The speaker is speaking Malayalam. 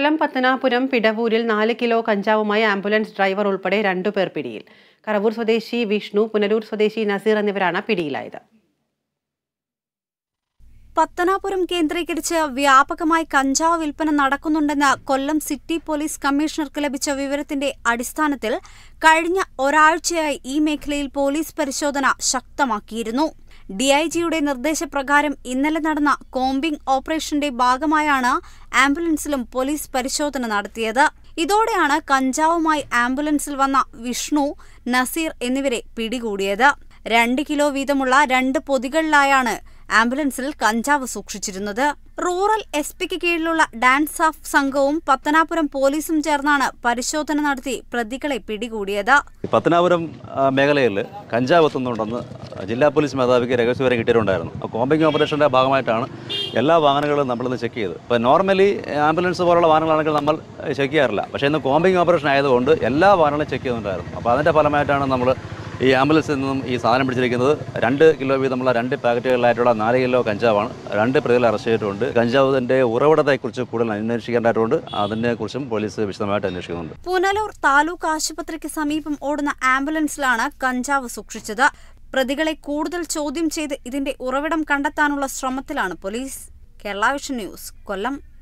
കൊല്ലം പത്തനാപുരം പിടവൂരിൽ നാല് കിലോ കഞ്ചാവുമായി ആംബുലൻസ് ഡ്രൈവർ ഉൾപ്പെടെ രണ്ടുപേർ പിടിയിൽ കറവൂർ സ്വദേശി വിഷ്ണു പുനലൂർ സ്വദേശി നസീർ എന്നിവരാണ് പിടിയിലായത് പത്തനാപുരം കേന്ദ്രീകരിച്ച് വ്യാപകമായി കഞ്ചാവ് വിൽപ്പന നടക്കുന്നുണ്ടെന്ന് കൊല്ലം സിറ്റി പോലീസ് കമ്മീഷണർക്ക് ലഭിച്ച വിവരത്തിന്റെ അടിസ്ഥാനത്തിൽ കഴിഞ്ഞ ഒരാഴ്ചയായി ഈ മേഖലയിൽ പോലീസ് പരിശോധന ശക്തമാക്കിയിരുന്നു ഡിഐജിയുടെ നിർദ്ദേശപ്രകാരം ഇന്നലെ നടന്ന കോമ്പിംഗ് ഓപ്പറേഷന്റെ ഭാഗമായാണ് ആംബുലൻസിലും പോലീസ് പരിശോധന നടത്തിയത് ഇതോടെയാണ് കഞ്ചാവുമായി ആംബുലൻസിൽ വന്ന വിഷ്ണു നസീർ എന്നിവരെ പിടികൂടിയത് രണ്ട് കിലോ വീതമുള്ള രണ്ട് പൊതികളിലായാണ് ആംബുലൻസിൽ കഞ്ചാവ് സൂക്ഷിച്ചിരുന്നത് റൂറൽ എസ് പിക്ക് കീഴിലുള്ള ഡാൻസ് ഓഫ് സംഘവും പത്തനാപുരം പോലീസും ചേർന്നാണ് പരിശോധന നടത്തി പ്രതികളെ പിടികൂടിയത് ഈ പത്തനാപുരം ആ, മേഖലയിൽ കഞ്ചാവ് എത്തുന്നുണ്ടെന്ന് ജില്ലാ പോലീസ് മേധാവിക്ക് രഹസ്യവിവരം കിട്ടിയിട്ടുണ്ടായിരുന്നു ആ കോമ്പിംഗ് ഓപ്പറേഷൻ്റെ ഭാഗമായിട്ടാണ് എല്ലാ വാഹനങ്ങളും നമ്മളിന്ന് ചെക്ക് ചെയ്ത് ഇപ്പോൾ നോർമലി ആംബുലൻസ് പോലുള്ള വാഹനങ്ങളാണെങ്കിൽ നമ്മൾ ചെക്ക് ചെയ്യാറില്ല പക്ഷേ ഇന്ന് കോമ്പിംഗ് ഓപ്പറേഷൻ ആയതുകൊണ്ട് എല്ലാ വാഹനങ്ങളും ചെക്ക് ചെയ്യുന്നുണ്ടായിരുന്നു അപ്പോൾ അതിൻ്റെ ഫലമായിട്ടാണ് നമ്മൾ ഈ ആംബുലൻസിൽ നിന്നും ഈ സാധനം പിടിച്ചിരിക്കുന്നത് രണ്ട് കിലോ വീതമുള്ള രണ്ട് പാക്കറ്റുകളിലായിട്ടുള്ള നാല് കിലോ കഞ്ചാവാണ് രണ്ട് പ്രതികൾ അറസ്റ്റ് ചെയ്തിട്ടുണ്ട് കഞ്ചാവിൻ്റെ ഉറവിടത്തെക്കുറിച്ച് കൂടുതൽ അന്വേഷിക്കേണ്ടതായിട്ടുണ്ട് അതിനെക്കുറിച്ചും പോലീസ് വിശദമായിട്ട് അന്വേഷിക്കുന്നുണ്ട് പുനലൂർ താലൂക്ക് ആശുപത്രിക്ക് സമീപം ഓടുന്ന ആംബുലൻസിലാണ് കഞ്ചാവ് സൂക്ഷിച്ചത് പ്രതികളെ കൂടുതൽ ചോദ്യം ചെയ്ത് ഇതിന്റെ ഉറവിടം കണ്ടെത്താനുള്ള ശ്രമത്തിലാണ് പോലീസ് കേരള വിഷൻ ന്യൂസ് കൊല്ലം